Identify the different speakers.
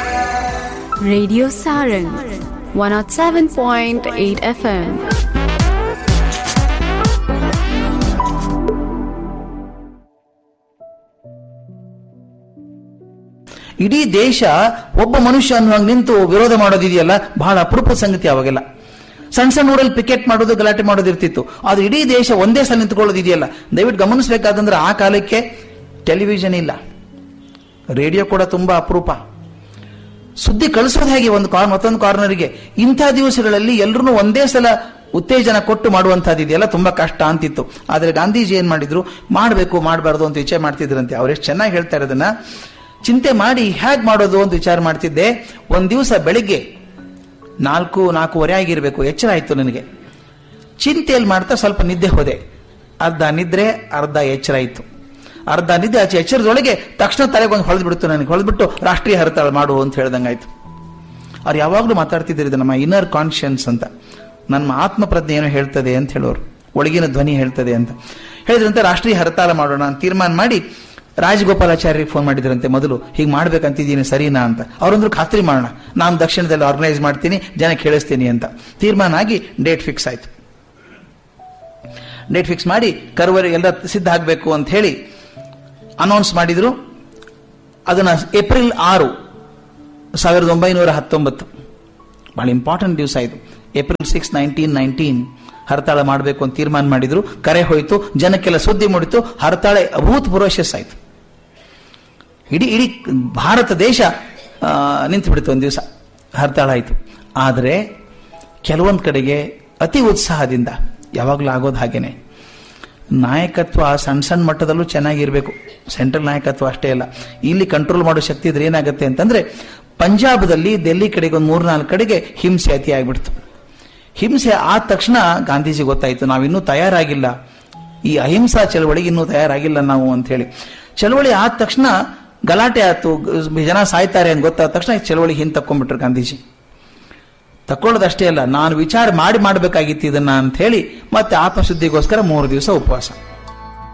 Speaker 1: Radio Saran 107.8 FM.
Speaker 2: ಇಡೀ ದೇಶ ಒಬ್ಬ ಮನುಷ್ಯ ಅನ್ನುವಾಗ ನಿಂತು ವಿರೋಧ ಮಾಡೋದಿದೆಯಲ್ಲ ಬಹಳ ಅಪರೂಪದ ಸಂಗತಿ ಅವಾಗೆಲ್ಲ ಸಣ್ಣ ಸಣ್ಣ ಊರಲ್ಲಿ ಪಿಕೆಟ್ ಮಾಡೋದು ಗಲಾಟೆ ಮಾಡೋದು ಇರ್ತಿತ್ತು ಆದ್ರೆ ಇಡೀ ದೇಶ ಒಂದೇ ಸಲ ನಿಂತ್ಕೊಳ್ಳೋದಿದೆಯಲ್ಲ ದಯವಿಟ್ಟು ಗಮನಿಸಬೇಕಾದಂದ್ರೆ ಆ ಕಾಲಕ್ಕೆ ಟೆಲಿವಿಷನ್ ಇಲ್ಲ ರೇಡಿಯೋ ಕೂಡ ತುಂಬಾ ಅಪರೂಪ ಸುದ್ದಿ ಕಳಿಸೋದು ಹೇಗೆ ಒಂದು ಕಾರ್ ಮತ್ತೊಂದು ಕಾರ್ನರ್ಗೆ ಇಂಥ ದಿವಸಗಳಲ್ಲಿ ಎಲ್ಲರೂ ಒಂದೇ ಸಲ ಉತ್ತೇಜನ ಕೊಟ್ಟು ಮಾಡುವಂತಹದ್ದು ಇದೆಯಲ್ಲ ತುಂಬಾ ಕಷ್ಟ ಅಂತಿತ್ತು ಆದ್ರೆ ಗಾಂಧೀಜಿ ಏನ್ ಮಾಡಿದ್ರು ಮಾಡಬೇಕು ಮಾಡಬಾರ್ದು ಅಂತ ವಿಚಾರ ಮಾಡ್ತಿದ್ರಂತೆ ಅವ್ರು ಎಷ್ಟು ಚೆನ್ನಾಗಿ ಹೇಳ್ತಾ ಇರೋದನ್ನ ಚಿಂತೆ ಮಾಡಿ ಹೇಗ್ ಮಾಡೋದು ಅಂತ ವಿಚಾರ ಮಾಡ್ತಿದ್ದೆ ಒಂದ್ ದಿವಸ ಬೆಳಿಗ್ಗೆ ನಾಲ್ಕು ನಾಲ್ಕೂವರೆ ಆಗಿರ್ಬೇಕು ಎಚ್ಚರ ಆಯ್ತು ನನಗೆ ಚಿಂತೆಯಲ್ಲಿ ಮಾಡ್ತಾ ಸ್ವಲ್ಪ ನಿದ್ದೆ ಹೋದೆ ಅರ್ಧ ನಿದ್ರೆ ಅರ್ಧ ಎಚ್ಚರ ಆಯ್ತು ಅರ್ಧ ನಿದ್ದೆ ಆಚೆ ಎಚ್ಚರದೊಳಗೆ ತಕ್ಷಣ ತಲೆಗೆ ಒಂದು ಹೊಳೆದು ಬಿಡ್ತು ನನಗೆ ಹೊಳೆದ್ಬಿಟ್ಟು ರಾಷ್ಟ್ರೀಯ ಹರಿತಾಳ ಮಾಡು ಅಂತ ಹೇಳ್ದಂಗಾಯ್ತು ಅವ್ರು ಯಾವಾಗಲೂ ಮಾತಾಡ್ತಿದ್ರು ಇದು ನಮ್ಮ ಇನ್ನರ್ ಕಾನ್ಶಿಯನ್ಸ್ ಅಂತ ನಮ್ಮ ಆತ್ಮ ಪ್ರಜ್ಞೆ ಏನೋ ಹೇಳ್ತದೆ ಅಂತ ಹೇಳೋರು ಒಳಗಿನ ಧ್ವನಿ ಹೇಳ್ತದೆ ಅಂತ ಹೇಳಿದ್ರಂತೆ ರಾಷ್ಟ್ರೀಯ ಹರತಾಳ ಮಾಡೋಣ ಅಂತ ತೀರ್ಮಾನ ಮಾಡಿ ರಾಜಗೋಪಾಲಾಚಾರ್ಯರಿಗೆ ಫೋನ್ ಮಾಡಿದ್ರಂತೆ ಮೊದಲು ಹೀಗೆ ಮಾಡ್ಬೇಕಂತಿದ್ದೀನಿ ಸರಿನಾ ಅಂತ ಅವರೊಂದ್ರು ಖಾತ್ರಿ ಮಾಡೋಣ ನಾನು ದಕ್ಷಿಣದಲ್ಲಿ ಆರ್ಗನೈಸ್ ಮಾಡ್ತೀನಿ ಜನಕ್ಕೆ ಹೇಳಿಸ್ತೀನಿ ಅಂತ ತೀರ್ಮಾನ ಆಗಿ ಡೇಟ್ ಫಿಕ್ಸ್ ಆಯ್ತು ಡೇಟ್ ಫಿಕ್ಸ್ ಮಾಡಿ ಕರುವರೆ ಎಲ್ಲ ಸಿದ್ಧ ಆಗಬೇಕು ಅಂತ ಹೇಳಿ ಅನೌನ್ಸ್ ಮಾಡಿದ್ರು ಅದನ್ನ ಏಪ್ರಿಲ್ ಆರು ಸಾವಿರದ ಒಂಬೈನೂರ ಹತ್ತೊಂಬತ್ತು ಬಹಳ ಇಂಪಾರ್ಟೆಂಟ್ ದಿವಸ ಇದು ಏಪ್ರಿಲ್ ಸಿಕ್ಸ್ ನೈನ್ಟೀನ್ ನೈನ್ಟೀನ್ ಹರತಾಳ ಮಾಡಬೇಕು ಅಂತ ತೀರ್ಮಾನ ಮಾಡಿದ್ರು ಕರೆ ಹೋಯಿತು ಜನಕ್ಕೆಲ್ಲ ಸುದ್ದಿ ಮೂಡಿತು ಹರತಾಳೆ ಅಭೂತಪೂರ್ವ ಯಶಸ್ಸಾಯ್ತು ಇಡೀ ಇಡೀ ಭಾರತ ದೇಶ ನಿಂತು ಬಿಡ್ತು ಒಂದು ದಿವಸ ಹರತಾಳ ಆಯಿತು ಆದರೆ ಕೆಲವೊಂದು ಕಡೆಗೆ ಅತಿ ಉತ್ಸಾಹದಿಂದ ಯಾವಾಗಲೂ ಆಗೋದು ಹಾಗೇನೆ ನಾಯಕತ್ವ ಸಣ್ಣ ಸಣ್ಣ ಮಟ್ಟದಲ್ಲೂ ಚೆನ್ನಾಗಿರ್ಬೇಕು ಸೆಂಟ್ರಲ್ ನಾಯಕತ್ವ ಅಷ್ಟೇ ಅಲ್ಲ ಇಲ್ಲಿ ಕಂಟ್ರೋಲ್ ಮಾಡೋ ಶಕ್ತಿ ಇದ್ರೆ ಏನಾಗುತ್ತೆ ಅಂತಂದ್ರೆ ಪಂಜಾಬದಲ್ಲಿ ಡೆಲ್ಲಿ ಕಡೆಗೆ ಒಂದು ಮೂರ್ನಾಲ್ಕು ಕಡೆಗೆ ಹಿಂಸೆ ಅತಿ ಆಗ್ಬಿಡ್ತು ಹಿಂಸೆ ಆದ ತಕ್ಷಣ ಗಾಂಧೀಜಿ ಗೊತ್ತಾಯ್ತು ನಾವಿನ್ನೂ ತಯಾರಾಗಿಲ್ಲ ಈ ಅಹಿಂಸಾ ಚಳವಳಿಗೆ ಇನ್ನೂ ತಯಾರಾಗಿಲ್ಲ ನಾವು ಅಂತ ಹೇಳಿ ಚಳವಳಿ ಆದ ತಕ್ಷಣ ಗಲಾಟೆ ಆಯ್ತು ಜನ ಸಾಯ್ತಾರೆ ಅಂತ ಗೊತ್ತಾದ ತಕ್ಷಣ ಚಳವಳಿ ಹಿಂದೆ ತಕ್ಕೊಂಡ್ಬಿಟ್ರು ಗಾಂಧೀಜಿ ತಕ್ಕೊಳ್ಳೋದಷ್ಟೇ ಅಲ್ಲ ನಾನು ವಿಚಾರ ಮಾಡಿ ಮಾಡಬೇಕಾಗಿತ್ತು ಇದನ್ನ ಅಂತ ಹೇಳಿ ಮತ್ತೆ ಆತ್ಮಶುದ್ಧಿಗೋಸ್ಕರ ಮೂರು ದಿವಸ ಉಪವಾಸ